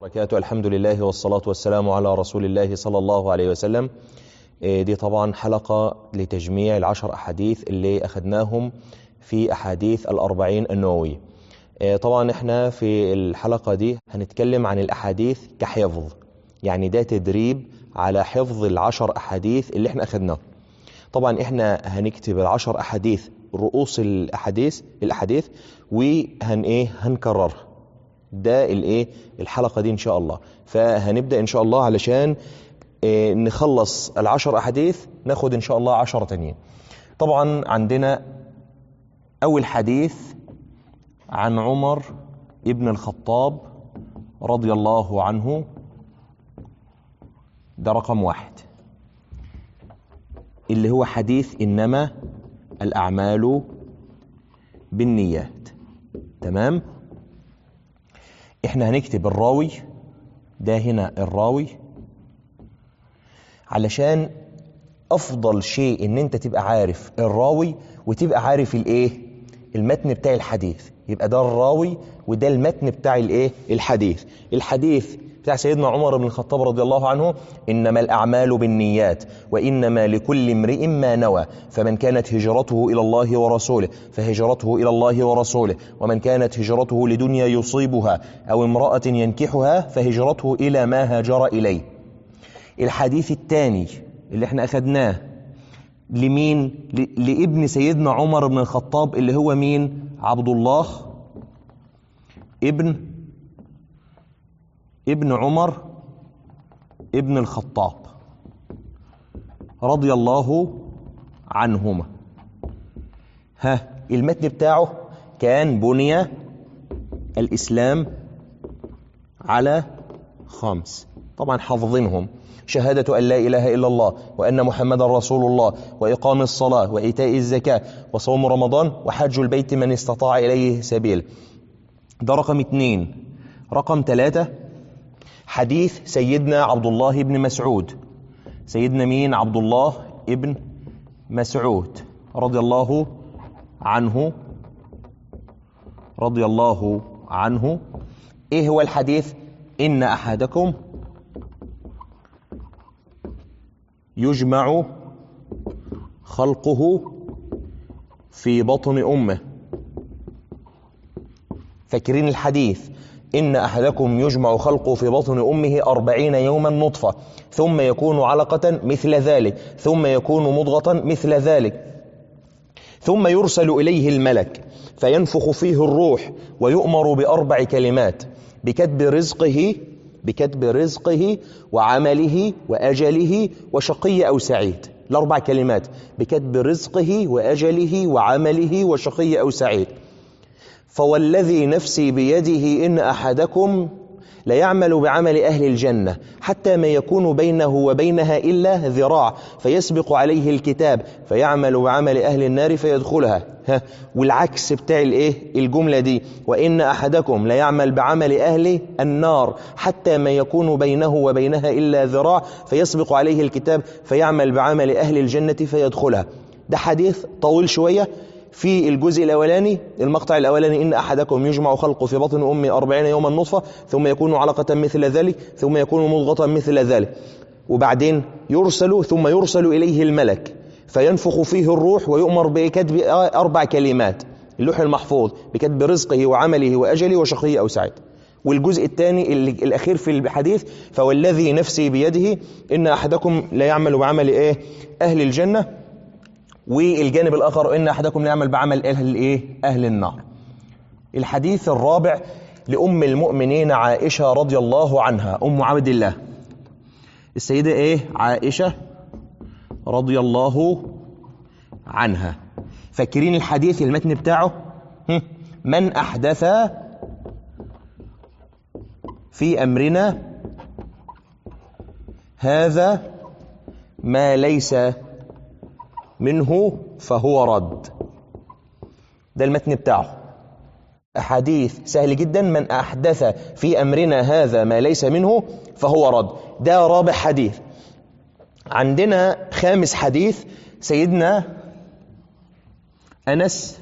وبركاته الحمد لله والصلاة والسلام على رسول الله صلى الله عليه وسلم إيه دي طبعا حلقة لتجميع العشر أحاديث اللي أخذناهم في أحاديث الأربعين النووية إيه طبعا احنا في الحلقة دي هنتكلم عن الأحاديث كحفظ يعني ده تدريب على حفظ العشر أحاديث اللي احنا أخذناه طبعا احنا هنكتب العشر أحاديث رؤوس الأحاديث الأحاديث وهن إيه هنكررها ده الايه الحلقه دي ان شاء الله فهنبدا ان شاء الله علشان إيه نخلص العشر احاديث ناخد ان شاء الله عشرة تانيين طبعا عندنا اول حديث عن عمر ابن الخطاب رضي الله عنه ده رقم واحد اللي هو حديث انما الاعمال بالنيات تمام احنا هنكتب الراوي ده هنا الراوي علشان افضل شيء ان انت تبقى عارف الراوي وتبقى عارف الايه المتن بتاع الحديث يبقى ده الراوي وده المتن بتاع الايه الحديث الحديث بتاع سيدنا عمر بن الخطاب رضي الله عنه انما الاعمال بالنيات وانما لكل امرئ ما نوى فمن كانت هجرته الى الله ورسوله فهجرته الى الله ورسوله ومن كانت هجرته لدنيا يصيبها او امراه ينكحها فهجرته الى ما هاجر اليه الحديث الثاني اللي احنا اخذناه لمين لابن سيدنا عمر بن الخطاب اللي هو مين عبد الله ابن ابن عمر ابن الخطاب رضي الله عنهما ها المتن بتاعه كان بني الإسلام على خمس طبعا حافظينهم شهادة أن لا إله إلا الله وأن محمد رسول الله وإقام الصلاة وإيتاء الزكاة وصوم رمضان وحج البيت من استطاع إليه سبيل ده رقم اتنين رقم ثلاثة حديث سيدنا عبد الله بن مسعود سيدنا مين عبد الله ابن مسعود رضي الله عنه رضي الله عنه ايه هو الحديث ان احدكم يجمع خلقه في بطن امه فاكرين الحديث إن أحدكم يجمع خلقه في بطن أمه أربعين يوما نطفة ثم يكون علقة مثل ذلك ثم يكون مضغة مثل ذلك ثم يرسل إليه الملك فينفخ فيه الروح ويؤمر بأربع كلمات بكتب رزقه بكتب رزقه وعمله وأجله وشقي أو سعيد الأربع كلمات بكتب رزقه وأجله وعمله وشقي أو سعيد فوالذي نفسي بيده إن أحدكم ليعمل بعمل أهل الجنة حتى ما يكون بينه وبينها إلا ذراع فيسبق عليه الكتاب فيعمل بعمل أهل النار فيدخلها ها والعكس بتاع الايه الجملة دي وإن أحدكم ليعمل بعمل أهل النار حتى ما يكون بينه وبينها إلا ذراع فيسبق عليه الكتاب فيعمل بعمل أهل الجنة فيدخلها ده حديث طويل شوية في الجزء الأولاني المقطع الأولاني إن أحدكم يجمع خلقه في بطن أمه أربعين يوما نطفة ثم يكون علقة مثل ذلك ثم يكون مضغة مثل ذلك وبعدين يرسل ثم يرسل إليه الملك فينفخ فيه الروح ويؤمر بكتب أربع كلمات اللوح المحفوظ بكتب رزقه وعمله وأجله وشقيه أو سعيد والجزء الثاني الأخير في الحديث فوالذي نفسي بيده إن أحدكم لا يعمل بعمل إيه أهل الجنة والجانب الآخر إن أحدكم يعمل بعمل أهل الإيه؟ أهل النار الحديث الرابع لأم المؤمنين عائشة رضي الله عنها أم عبد الله السيدة إيه؟ عائشة رضي الله عنها فاكرين الحديث المتن بتاعه من أحدث في أمرنا هذا ما ليس منه فهو رد ده المتن بتاعه أحاديث سهل جدا من أحدث في أمرنا هذا ما ليس منه فهو رد ده رابع حديث عندنا خامس حديث سيدنا أنس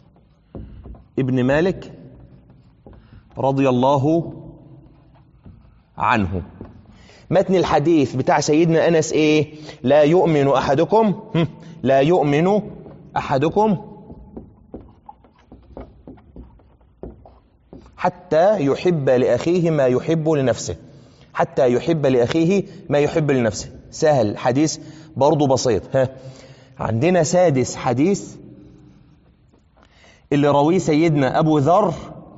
ابن مالك رضي الله عنه متن الحديث بتاع سيدنا أنس إيه لا يؤمن أحدكم هم، لا يؤمن أحدكم حتى يحب لأخيه ما يحب لنفسه حتى يحب لأخيه ما يحب لنفسه سهل حديث برضو بسيط ها عندنا سادس حديث اللي رويه سيدنا أبو ذر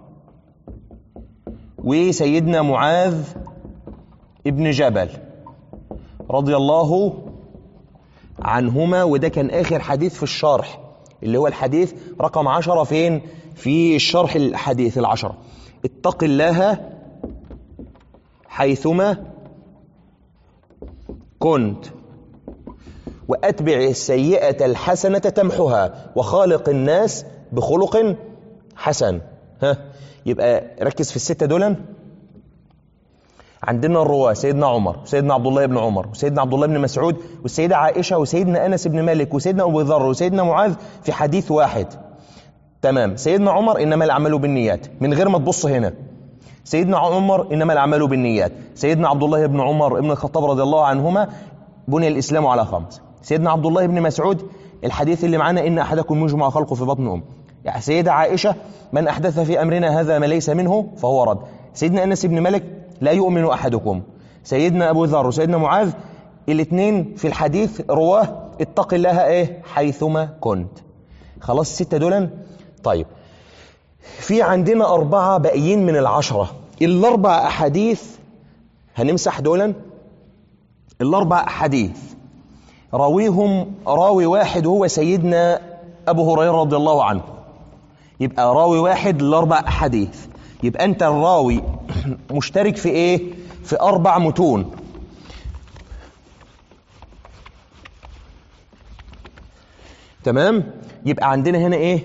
وسيدنا معاذ ابن جبل رضي الله عنهما وده كان آخر حديث في الشرح اللي هو الحديث رقم عشرة فين في الشرح الحديث العشرة اتق الله حيثما كنت وأتبع السيئة الحسنة تمحها وخالق الناس بخلق حسن ها يبقى ركز في الستة دول عندنا الرواة سيدنا عمر وسيدنا عبد الله بن عمر وسيدنا عبد الله بن مسعود والسيدة عائشة وسيدنا أنس بن مالك وسيدنا أبو ذر وسيدنا معاذ في حديث واحد تمام سيدنا عمر إنما الأعمال بالنيات من غير ما تبص هنا سيدنا عمر إنما الأعمال بالنيات سيدنا عبد الله بن عمر ابن الخطاب رضي الله عنهما بني الإسلام على خمس سيدنا عبد الله بن مسعود الحديث اللي معانا إن أحدكم يجمع خلقه في بطن أم يعني سيدة عائشة من أحدث في أمرنا هذا ما ليس منه فهو رد سيدنا أنس بن مالك لا يؤمن أحدكم سيدنا أبو ذر وسيدنا معاذ الاثنين في الحديث رواه اتق الله ايه حيثما كنت خلاص الستة دول طيب في عندنا أربعة باقيين من العشرة الأربع أحاديث هنمسح دولا الأربع أحاديث راويهم راوي واحد هو سيدنا أبو هريرة رضي الله عنه يبقى راوي واحد لأربع أحاديث يبقى أنت الراوي مشترك في إيه؟ في أربع متون تمام؟ يبقى عندنا هنا إيه؟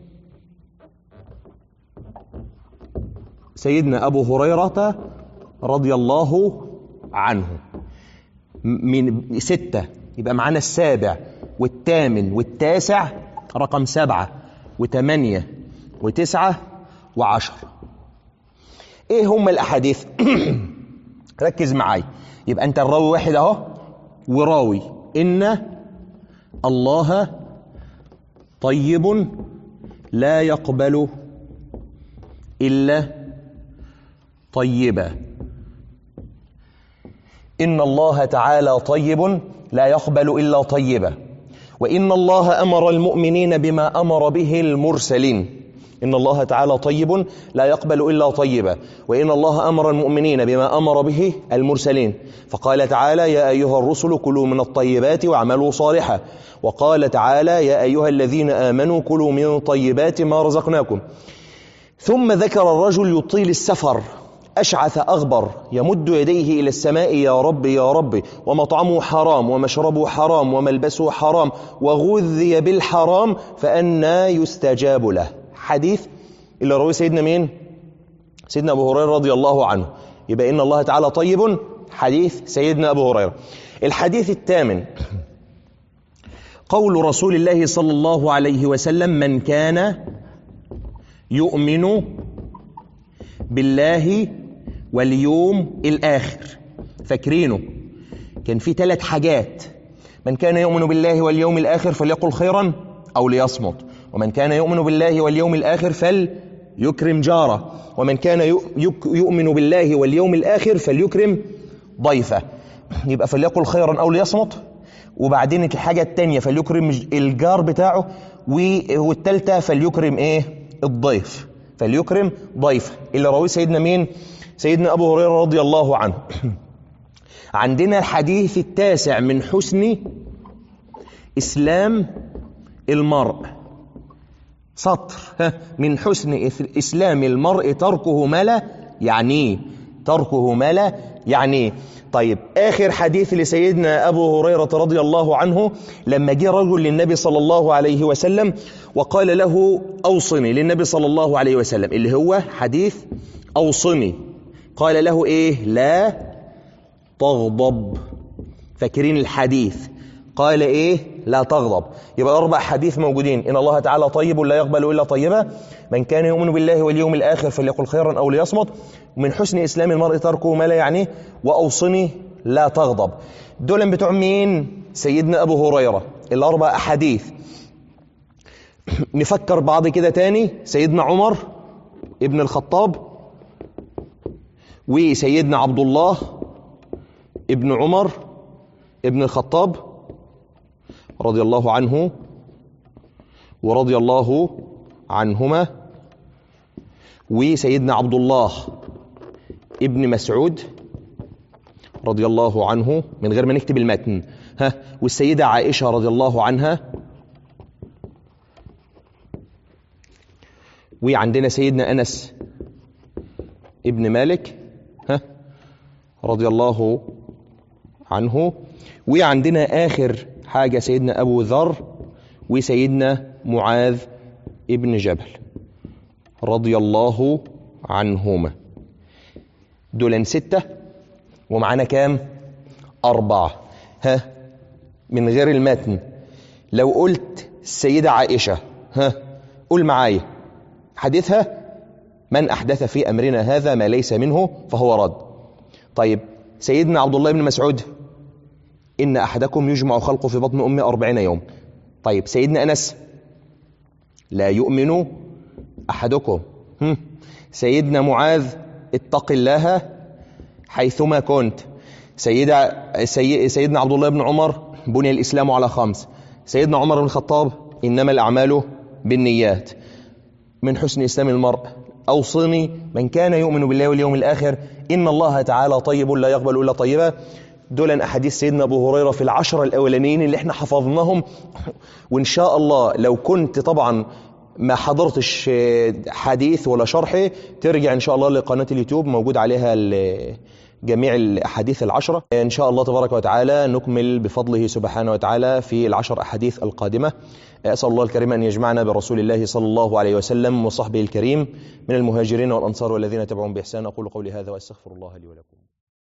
سيدنا أبو هريرة رضي الله عنه من ستة يبقى معانا السابع والثامن والتاسع رقم سبعة وثمانية وتسعة وعشر ايه هم الاحاديث ركز معاي يبقى انت الراوي واحد اهو وراوي ان الله طيب لا يقبل الا طيبا ان الله تعالى طيب لا يقبل الا طيبا وان الله امر المؤمنين بما امر به المرسلين إن الله تعالى طيب لا يقبل إلا طيبا وإن الله أمر المؤمنين بما أمر به المرسلين فقال تعالى يا أيها الرسل كلوا من الطيبات واعملوا صالحا وقال تعالى يا أيها الذين آمنوا كلوا من طيبات ما رزقناكم ثم ذكر الرجل يطيل السفر أشعث أغبر يمد يديه إلى السماء يا رب يا رب ومطعمه حرام ومشربه حرام وملبسه حرام وغذي بالحرام فأنا يستجاب له حديث اللي رواه سيدنا مين سيدنا أبو هريرة رضي الله عنه يبقى إن الله تعالى طيب حديث سيدنا أبو هريرة الحديث الثامن قول رسول الله صلى الله عليه وسلم من كان يؤمن بالله واليوم الآخر فاكرينه كان في ثلاث حاجات من كان يؤمن بالله واليوم الآخر فليقل خيرا أو ليصمت ومن كان يؤمن بالله واليوم الآخر فليكرم جاره ومن كان يؤمن بالله واليوم الآخر فليكرم ضيفه يبقى فليقل خيرا أو ليصمت وبعدين الحاجة التانية فليكرم الجار بتاعه والتالتة فليكرم ايه الضيف فليكرم ضيفه اللي رواه سيدنا مين سيدنا أبو هريرة رضي الله عنه عندنا الحديث التاسع من حسن إسلام المرء سطر من حسن إسلام المرء تركه ما لا يعنيه تركه ما لا يعنيه طيب آخر حديث لسيدنا أبو هريرة رضي الله عنه لما جه رجل للنبي صلى الله عليه وسلم وقال له أوصني للنبي صلى الله عليه وسلم اللي هو حديث أوصني قال له إيه لا تغضب فاكرين الحديث قال إيه لا تغضب يبقى أربع حديث موجودين إن الله تعالى طيب لا يقبل إلا طيبا من كان يؤمن بالله واليوم الآخر فليقل خيرا أو ليصمت ومن حسن إسلام المرء تركه ما لا يعنيه وأوصني لا تغضب دول بتوع مين سيدنا أبو هريرة الأربع أحاديث نفكر بعض كده تاني سيدنا عمر ابن الخطاب وسيدنا عبد الله ابن عمر ابن الخطاب رضي الله عنه ورضي الله عنهما وسيدنا عبد الله ابن مسعود رضي الله عنه من غير ما نكتب المتن ها والسيدة عائشة رضي الله عنها وعندنا سيدنا أنس ابن مالك ها رضي الله عنه وعندنا آخر حاجة سيدنا أبو ذر وسيدنا معاذ ابن جبل رضي الله عنهما دول ستة ومعانا كام أربعة ها من غير المتن لو قلت السيدة عائشة ها قول معايا حديثها من أحدث في أمرنا هذا ما ليس منه فهو رد طيب سيدنا عبد الله بن مسعود إن أحدكم يجمع خلقه في بطن أمه أربعين يوم طيب سيدنا أنس لا يؤمن أحدكم هم. سيدنا معاذ اتق الله حيثما كنت سيدة سي... سيدنا عبد الله بن عمر بني الإسلام على خمس سيدنا عمر بن الخطاب إنما الأعمال بالنيات من حسن إسلام المرء أوصني من كان يؤمن بالله واليوم الآخر إن الله تعالى طيب لا يقبل إلا طيبا دول أحاديث سيدنا أبو هريرة في العشرة الأولانيين اللي احنا حفظناهم وإن شاء الله لو كنت طبعا ما حضرتش حديث ولا شرح ترجع إن شاء الله لقناة اليوتيوب موجود عليها جميع الأحاديث العشرة إن شاء الله تبارك وتعالى نكمل بفضله سبحانه وتعالى في العشر أحاديث القادمة أسأل الله الكريم أن يجمعنا برسول الله صلى الله عليه وسلم وصحبه الكريم من المهاجرين والأنصار والذين تبعهم بإحسان أقول قولي هذا وأستغفر الله لي ولكم